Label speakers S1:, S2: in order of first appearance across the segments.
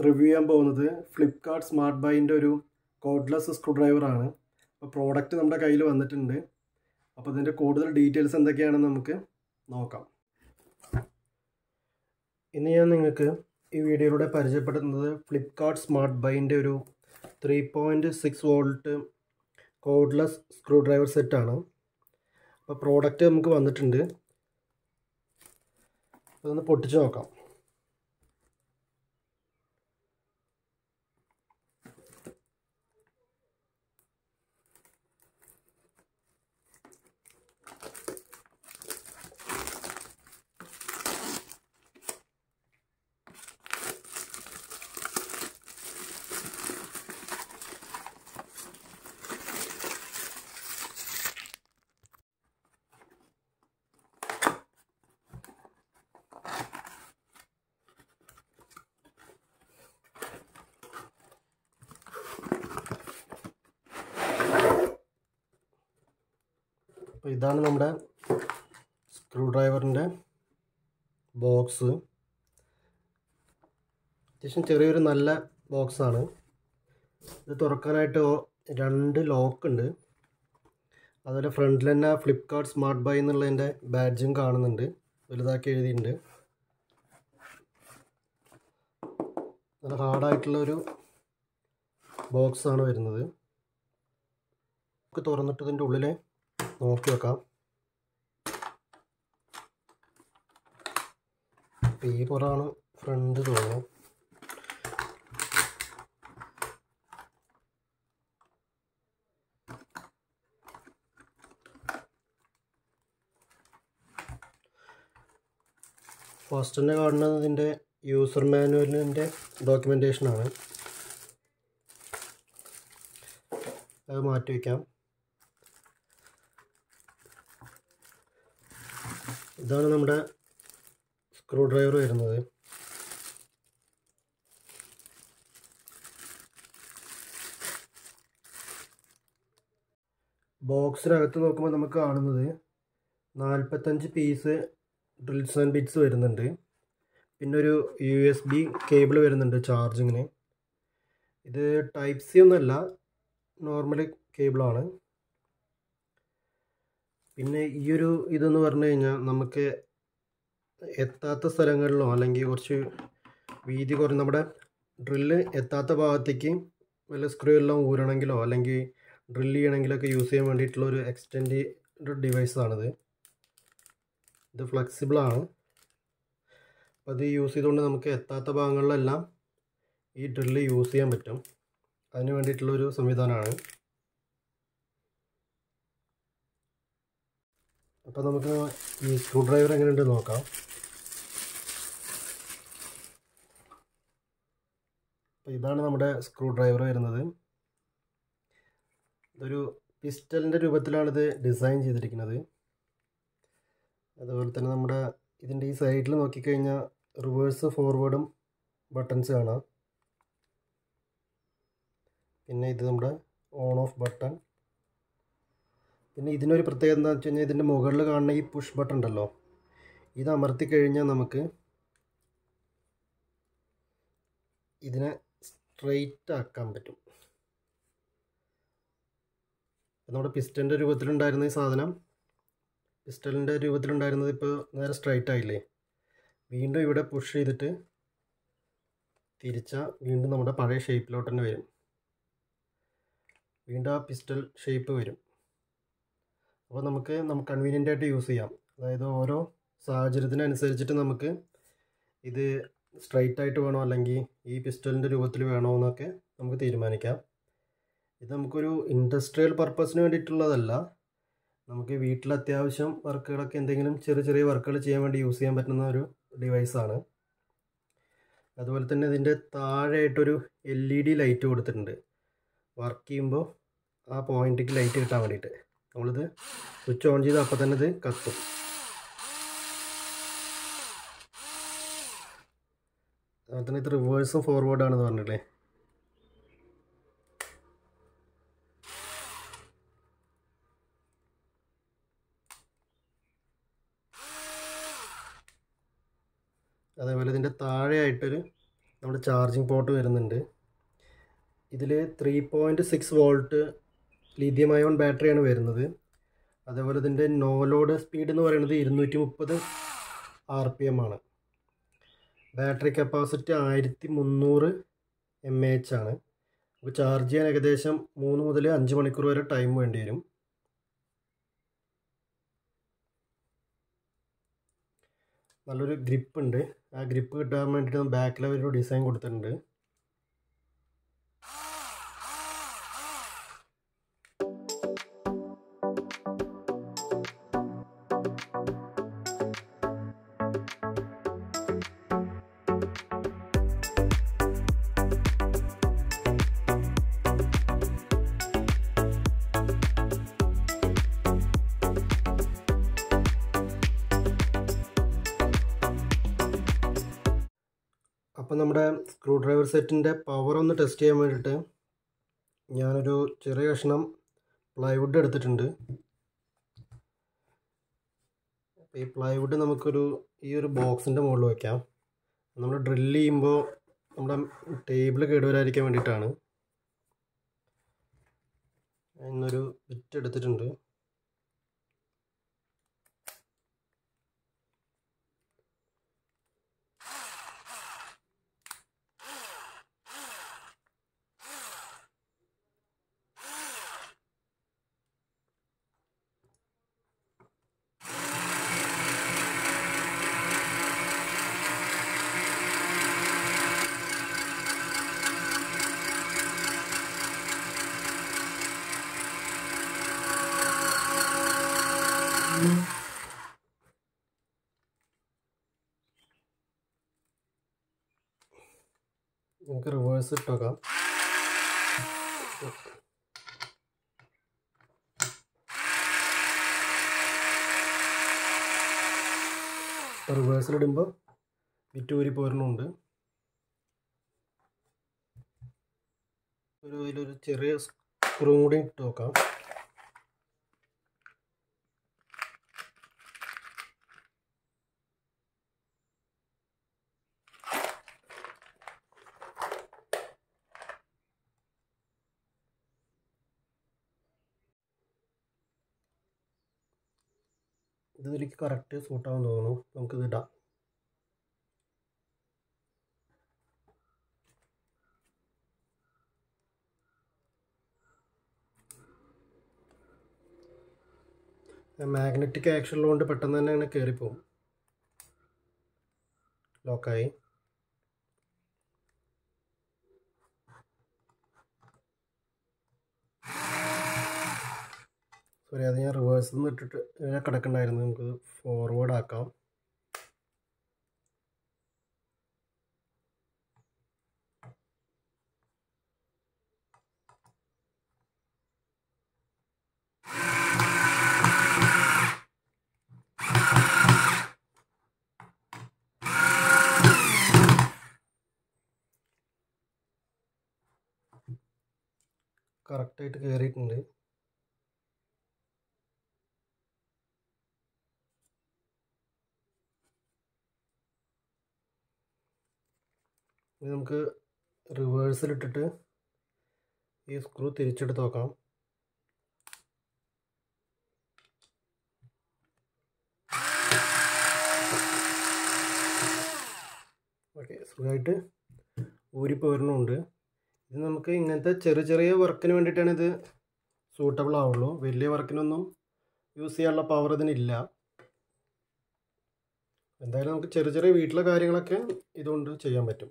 S1: review ചെയ്യാൻ പോകുന്നത് Flipkart smart ബൈൻ്റെ ഒരു കോഡ്ലെസ് സ്ക്രൂ ഡ്രൈവറാണ് അപ്പോൾ പ്രോഡക്റ്റ് നമ്മുടെ കയ്യിൽ വന്നിട്ടുണ്ട് അപ്പോൾ ഇതിൻ്റെ കൂടുതൽ ഡീറ്റെയിൽസ് എന്തൊക്കെയാണെന്ന് നമുക്ക് നോക്കാം ഇന്ന് ഞാൻ നിങ്ങൾക്ക് ഈ വീഡിയോയിലൂടെ പരിചയപ്പെടുത്തുന്നത് ഫ്ലിപ്കാർട്ട് സ്മാർട്ട് ബൈൻ്റെ ഒരു three point six volt cordless screwdriver സെറ്റാണ് അപ്പോൾ പ്രോഡക്റ്റ് നമുക്ക് വന്നിട്ടുണ്ട് അതൊന്ന് പൊട്ടിച്ച് നോക്കാം അപ്പോൾ ഇതാണ് നമ്മുടെ സ്ക്രൂ ഡ്രൈവറിൻ്റെ ബോക്സ് അത്യാവശ്യം ചെറിയൊരു നല്ല ബോക്സാണ് ഇത് തുറക്കാനായിട്ട് രണ്ട് ലോക്ക് ഉണ്ട് അതുപോലെ ഫ്രണ്ടിൽ തന്നെ ഫ്ലിപ്കാർട്ട് സ്മാർട്ട് ബൈ എന്നുള്ളതിൻ്റെ ബാഡ്ജും കാണുന്നുണ്ട് വലുതാക്കി എഴുതിയിട്ടുണ്ട് നല്ല ഹാർഡായിട്ടുള്ളൊരു ബോക്സാണ് വരുന്നത് നമുക്ക് തുറന്നിട്ട് ഇതിൻ്റെ ഉള്ളിൽ നോക്കി വെക്കാം ഈ പുറാണ് ഫ്രണ്ട് തോന്നുന്നു ഫസ്റ്റ് തന്നെ കാണുന്നത് ഇതിൻ്റെ യൂസർ മാനുവലിൻ്റെ ഡോക്യുമെൻറ്റേഷനാണ് അത് മാറ്റി വയ്ക്കാം ഇതാണ് നമ്മുടെ സ്ക്രൂ ഡ്രൈവർ വരുന്നത് ബോക്സിനകത്ത് നോക്കുമ്പോൾ നമുക്ക് കാണുന്നത് നാൽപ്പത്തഞ്ച് പീസ് ഡ്രിൽസ് ആൻഡ് ബിറ്റ്സ് വരുന്നുണ്ട് പിന്നെ ഒരു യു എസ് ബി കേബിൾ വരുന്നുണ്ട് ചാർജിങ്ങിന് ഇത് ടൈപ്പ് സി ഒന്നുമല്ല നോർമൽ കേബിളാണ് പിന്നെ ഈ ഒരു ഇതെന്ന് പറഞ്ഞു കഴിഞ്ഞാൽ നമുക്ക് എത്താത്ത സ്ഥലങ്ങളിലോ അല്ലെങ്കിൽ കുറച്ച് വീതി കുറഞ്ഞ നമ്മുടെ ഡ്രില്ല് എത്താത്ത ഭാഗത്തേക്ക് വല്ല സ്ക്രൂ എല്ലാം ഊരണമെങ്കിലോ അല്ലെങ്കിൽ ഡ്രില്ല് ചെയ്യണമെങ്കിലൊക്കെ യൂസ് ചെയ്യാൻ വേണ്ടിയിട്ടുള്ള ഒരു എക്സ്റ്റെൻഡ് ഡിവൈസാണിത് ഇത് ഫ്ലെക്സിബിളാണ് അപ്പോൾ അത് യൂസ് ചെയ്തുകൊണ്ട് നമുക്ക് എത്താത്ത ഭാഗങ്ങളിലെല്ലാം ഈ ഡ്രില്ല് യൂസ് ചെയ്യാൻ പറ്റും അതിന് വേണ്ടിയിട്ടുള്ളൊരു സംവിധാനമാണ് അപ്പോൾ നമുക്ക് ഈ സ്ക്രൂ ഡ്രൈവർ എങ്ങനെയുണ്ട് നോക്കാം അപ്പോൾ ഇതാണ് നമ്മുടെ സ്ക്രൂ ഡ്രൈവർ വരുന്നത് ഇതൊരു പിസ്റ്റലിൻ്റെ രൂപത്തിലാണിത് ഡിസൈൻ ചെയ്തിരിക്കുന്നത് അതുപോലെ തന്നെ നമ്മുടെ ഇതിൻ്റെ ഈ സൈഡിൽ നോക്കിക്കഴിഞ്ഞാൽ റിവേഴ്സ് ഫോർവേഡും ബട്ടൺസ് കാണാം പിന്നെ ഇത് നമ്മുടെ ഓൺ ഓഫ് ബട്ടൺ പിന്നെ ഇതിനൊരു പ്രത്യേകത എന്താണെന്ന് വെച്ച് കഴിഞ്ഞാൽ ഇതിൻ്റെ മുകളിൽ കാണുന്ന ഈ പുഷ് ബട്ടൺ ഉണ്ടല്ലോ ഇത് അമർത്തി കഴിഞ്ഞാൽ നമുക്ക് ഇതിനെ സ്ട്രെയിറ്റ് ആക്കാൻ പറ്റും നമ്മുടെ പിസ്റ്റൻ്റെ രൂപത്തിലുണ്ടായിരുന്ന ഈ സാധനം പിസ്റ്റലിൻ്റെ രൂപത്തിലുണ്ടായിരുന്നത് ഇപ്പോൾ നേരെ സ്ട്രൈറ്റ് ആയില്ലേ വീണ്ടും ഇവിടെ പുഷ് ചെയ്തിട്ട് തിരിച്ചാൽ വീണ്ടും നമ്മുടെ പഴയ ഷേപ്പിലോട്ട് തന്നെ വരും വീണ്ടും ആ പിസ്റ്റൽ ഷേപ്പ് വരും അപ്പോൾ നമുക്ക് നമുക്ക് കൺവീനിയൻ്റ് ആയിട്ട് യൂസ് ചെയ്യാം അതായത് ഓരോ സാഹചര്യത്തിനനുസരിച്ചിട്ട് നമുക്ക് ഇത് സ്ട്രൈറ്റ് ആയിട്ട് വേണോ അല്ലെങ്കിൽ ഈ പിസ്റ്റലിൻ്റെ രൂപത്തിൽ വേണോ എന്നൊക്കെ നമുക്ക് തീരുമാനിക്കാം ഇത് നമുക്കൊരു ഇൻഡസ്ട്രിയൽ പർപ്പസിന് വേണ്ടിയിട്ടുള്ളതല്ല നമുക്ക് വീട്ടിൽ അത്യാവശ്യം വർക്കുകളൊക്കെ എന്തെങ്കിലും ചെറിയ ചെറിയ വർക്കുകൾ ചെയ്യാൻ വേണ്ടി യൂസ് ചെയ്യാൻ പറ്റുന്ന ഒരു ഡിവൈസാണ് അതുപോലെ തന്നെ ഇതിൻ്റെ താഴെയായിട്ടൊരു എൽ ഇ ഡി ലൈറ്റ് കൊടുത്തിട്ടുണ്ട് വർക്ക് ചെയ്യുമ്പോൾ ആ പോയിന്റിലേക്ക് ലൈറ്റ് കിട്ടാൻ വേണ്ടിയിട്ട് നമ്മളിത് സ്വിച്ച് ഓൺ ചെയ്ത് അപ്പോൾ തന്നെ ഇത് കത്തും അതുപോലെ തന്നെ ഇത് റിവേഴ്സും ഫോർവേഡാണെന്ന് പറഞ്ഞില്ലേ അതേപോലെ ഇതിൻ്റെ താഴെയായിട്ടൊരു നമ്മുടെ ചാർജിങ് പോർട്ട് വരുന്നുണ്ട് ഇതിൽ three point six volt lithium ion ബാറ്ററിയാണ് വരുന്നത് അതേപോലെ ഇതിൻ്റെ നോ ലോഡ് സ്പീഡ് എന്ന് പറയുന്നത് ഇരുന്നൂറ്റി മുപ്പത് ആർ പി എം ആണ് ബാറ്ററി കപ്പാസിറ്റി ആയിരത്തി മുന്നൂറ് എം എ എച്ച് ആണ് അപ്പോൾ ചാർജ് ചെയ്യാൻ ഏകദേശം മൂന്ന് മുതൽ അഞ്ച് മണിക്കൂർ വരെ ടൈം വേണ്ടി വരും നല്ലൊരു ഗ്രിപ്പ് ഉണ്ട് ആ ഗ്രിപ്പ് കിട്ടാൻ വേണ്ടിയിട്ട് ബാക്കിൽ ഒരു ഡിസൈൻ കൊടുത്തിട്ടുണ്ട് അപ്പോൾ നമ്മുടെ സ്ക്രൂ ഡ്രൈവർ സെറ്റിൻ്റെ പവർ ഒന്ന് ടെസ്റ്റ് ചെയ്യാൻ വേണ്ടിയിട്ട് ഞാനൊരു ചെറിയ കഷ്ണം പ്ലൈവുഡ് എടുത്തിട്ടുണ്ട് അപ്പോൾ ഈ പ്ലൈവുഡ് നമുക്കൊരു ഈ ഒരു ബോക്സിൻ്റെ മുകളിൽ വയ്ക്കാം നമ്മൾ ഡ്രില്ല് ചെയ്യുമ്പോൾ നമ്മുടെ ടേബിൾ കേടുവരാതിരിക്കാൻ വേണ്ടിയിട്ടാണ് ഇന്നൊരു ബിറ്റ് എടുത്തിട്ടുണ്ട് നമുക്ക് റിവേഴ്സ് ഇട്ടോക്കാം റിവേഴ്സിലിടുമ്പോൾ വിറ്റ് ഊരി പോരുന്നുണ്ട് ഒരു ഇതിലൊരു ചെറിയ സ്ക്രൂ കൂടി ഇട്ട് നോക്കാം ഇത് ഇതിലേക്ക് കറക്റ്റ് സൂട്ടാവാൻ തോന്നുന്നു നമുക്കിത് ഇടാം മാഗ്നറ്റിക് ആക്ഷൻ ഉള്ളതുകൊണ്ട് പെട്ടെന്ന് തന്നെ അങ്ങനെ കയറിപ്പോവും ലോക്കായി സോറി അത് ഞാൻ റിവേഴ്സിൽ നിന്ന് ഇട്ടിട്ട് ഇങ്ങനെ കിടക്കണ്ടായിരുന്നു നമുക്ക് ഫോർവേഡ് ആക്കാം കറക്റ്റായിട്ട് കയറിയിട്ടുണ്ട് ഇനി നമുക്ക് റിവേഴ്സിലിട്ടിട്ട് ഈ സ്ക്രൂ തിരിച്ചെടുത്ത് നോക്കാം ഓക്കെ സുഖമായിട്ട് ഊരിപ്പോരുന്നുണ്ട് ഇത് നമുക്ക് ഇങ്ങനത്തെ ചെറിയ ചെറിയ വർക്കിന് വേണ്ടിയിട്ടാണ് ഇത് സൂട്ടബിൾ ആവുള്ളൂ വലിയ വർക്കിനൊന്നും യൂസ് ചെയ്യാനുള്ള പവർ ഇതിനില്ല എന്തായാലും നമുക്ക് ചെറിയ ചെറിയ വീട്ടിലെ കാര്യങ്ങളൊക്കെ ഇതുകൊണ്ട് ചെയ്യാൻ പറ്റും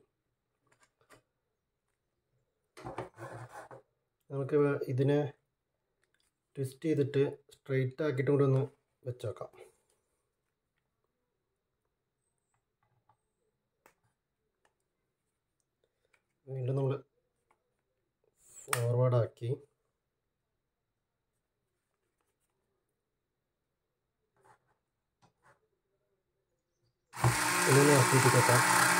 S1: നമുക്ക് ഇതിനെ ട്വിസ്റ്റ് ചെയ്തിട്ട് സ്ട്രെയിറ്റ് ആക്കിയിട്ടും കൂടി ഒന്ന് വെച്ചേക്കാം വീണ്ടും നമ്മൾ ഫോർവേഡ് ആക്കി ഇങ്ങനെ ആക്കിയിട്ട് കേട്ടാം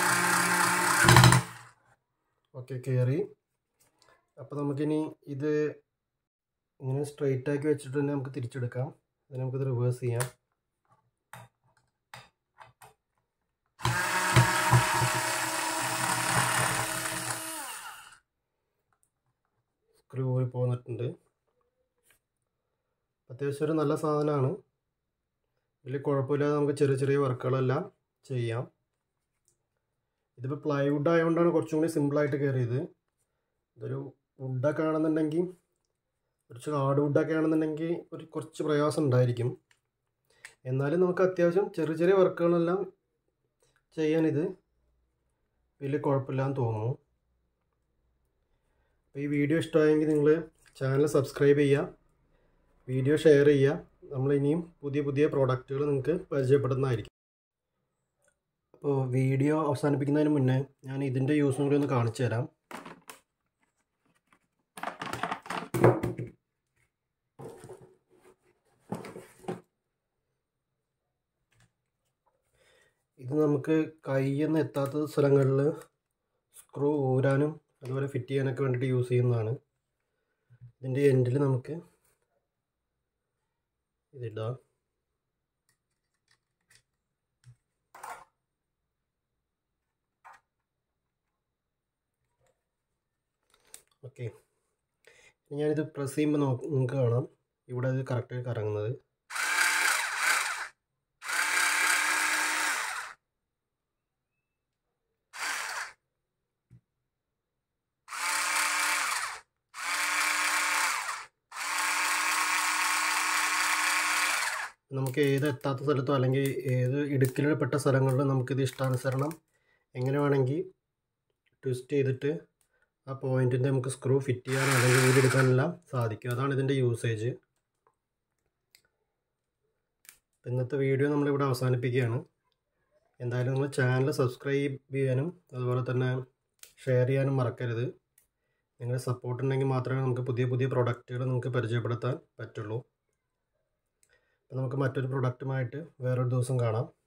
S1: ഓക്കെ കയറി അപ്പോൾ നമുക്കിനി ഇത് ഇങ്ങനെ സ്ട്രെയിറ്റ് ആക്കി വെച്ചിട്ട് തന്നെ നമുക്ക് തിരിച്ചെടുക്കാം അതിന് നമുക്കിത് റിവേഴ്സ് ചെയ്യാം സ്ക്രൂ ഊരി പോന്നിട്ടുണ്ട് അത്യാവശ്യം ഒരു നല്ല സാധനമാണ് വലിയ കുഴപ്പമില്ലാതെ നമുക്ക് ചെറിയ ചെറിയ വർക്കുകളെല്ലാം ചെയ്യാം ഇതിപ്പോൾ പ്ലൈവുഡ് ആയതുകൊണ്ടാണ് കുറച്ചും കൂടി സിമ്പിളായിട്ട് കയറിയത് ഇതൊരു വുഡൊക്കെ ആണെന്നുണ്ടെങ്കിൽ കുറച്ച് ഹാർഡ് വുഡൊക്കെ ആണെന്നുണ്ടെങ്കിൽ ഒരു കുറച്ച് പ്രയാസം ഉണ്ടായിരിക്കും എന്നാലും നമുക്ക് അത്യാവശ്യം ചെറിയ ചെറിയ വർക്കുകളെല്ലാം ചെയ്യാനിത് വലിയ കുഴപ്പമില്ലാന്ന് തോന്നുന്നു അപ്പോൾ ഈ വീഡിയോ ഇഷ്ടമായെങ്കിൽ നിങ്ങൾ ചാനൽ സബ്സ്ക്രൈബ് ചെയ്യുക വീഡിയോ ഷെയർ ചെയ്യുക നമ്മൾ ഇനിയും പുതിയ പുതിയ പ്രോഡക്റ്റുകൾ നിങ്ങൾക്ക് പരിചയപ്പെടുന്നതായിരിക്കും അപ്പോൾ വീഡിയോ അവസാനിപ്പിക്കുന്നതിന് മുന്നേ ഞാൻ ഇതിൻ്റെ യൂസും കൂടി ഒന്ന് കാണിച്ചു തരാം ഇത് നമുക്ക് കൈയൊന്നും എത്താത്ത സ്ഥലങ്ങളിൽ സ്ക്രൂ ഊരാനും അതുപോലെ ഫിറ്റ് ചെയ്യാനൊക്കെ വേണ്ടിയിട്ട് യൂസ് ചെയ്യുന്നതാണ് ഇതിൻ്റെ എൻഡിൽ നമുക്ക് ഇതിടാം ഓക്കെ ഞാനിത് പ്രസ് ചെയ്യുമ്പോൾ നോക്ക് നിങ്ങൾക്ക് കാണാം ഇവിടെ അത് കറക്റ്റ് കറങ്ങുന്നത് നമുക്ക് ഏത് എത്താത്ത സ്ഥലത്തോ അല്ലെങ്കിൽ ഏത് ഇടുക്കിൽപ്പെട്ട സ്ഥലങ്ങളിലും നമുക്കിത് ഇഷ്ടാനുസരണം എങ്ങനെ വേണമെങ്കിൽ ട്വിസ്റ്റ് ചെയ്തിട്ട് ആ പോയിൻറ്റിൻ്റെ നമുക്ക് സ്ക്രൂ ഫിറ്റ് ചെയ്യാനോ അല്ലെങ്കിൽ ഊരിയെടുക്കാനെല്ലാം സാധിക്കും അതാണ് ഇതിൻ്റെ യൂസേജ് ഇന്നത്തെ വീഡിയോ നമ്മളിവിടെ അവസാനിപ്പിക്കുകയാണ് എന്തായാലും നിങ്ങൾ ചാനൽ സബ്സ്ക്രൈബ് ചെയ്യാനും അതുപോലെ തന്നെ ഷെയർ ചെയ്യാനും മറക്കരുത് നിങ്ങളുടെ സപ്പോർട്ട് ഉണ്ടെങ്കിൽ മാത്രമേ നമുക്ക് പുതിയ പുതിയ പ്രൊഡക്റ്റുകൾ നിങ്ങൾക്ക് പരിചയപ്പെടുത്താൻ പറ്റുള്ളൂ അപ്പോൾ നമുക്ക് മറ്റൊരു പ്രൊഡക്റ്റുമായിട്ട് വേറൊരു ദിവസം കാണാം